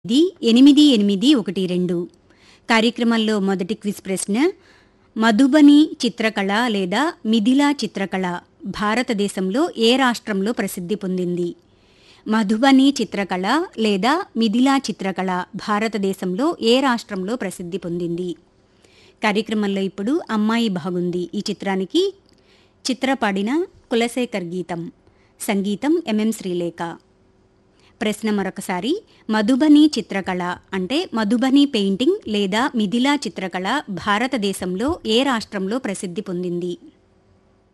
ఇది ఎనిమిది ఎనిమిది ఒకటి రెండు కార్యక్రమంలో మొదటి క్విజ్ ప్రశ్న మధుబని చిత్రకళ లేదా మిథిలా చిత్రకళ భారతదేశంలో ఏ రాష్ట్రంలో ప్రసిద్ధి పొందింది మధుబని చిత్రకళ లేదా మిథిలా చిత్రకళ భారతదేశంలో ఏ రాష్ట్రంలో ప్రసిద్ధి పొందింది కార్యక్రమంలో ఇప్పుడు అమ్మాయి బాగుంది ఈ చిత్రానికి చిత్రపడిన కులశేఖర్ గీతం సంగీతం ఎంఎం శ్రీలేఖ ప్రశ్న మరొకసారి మధుబని చిత్రకళ అంటే మధుబని పెయింటింగ్ లేదా మిథిలా చిత్రకళ భారతదేశంలో ఏ రాష్ట్రంలో ప్రసిద్ధి పొందింది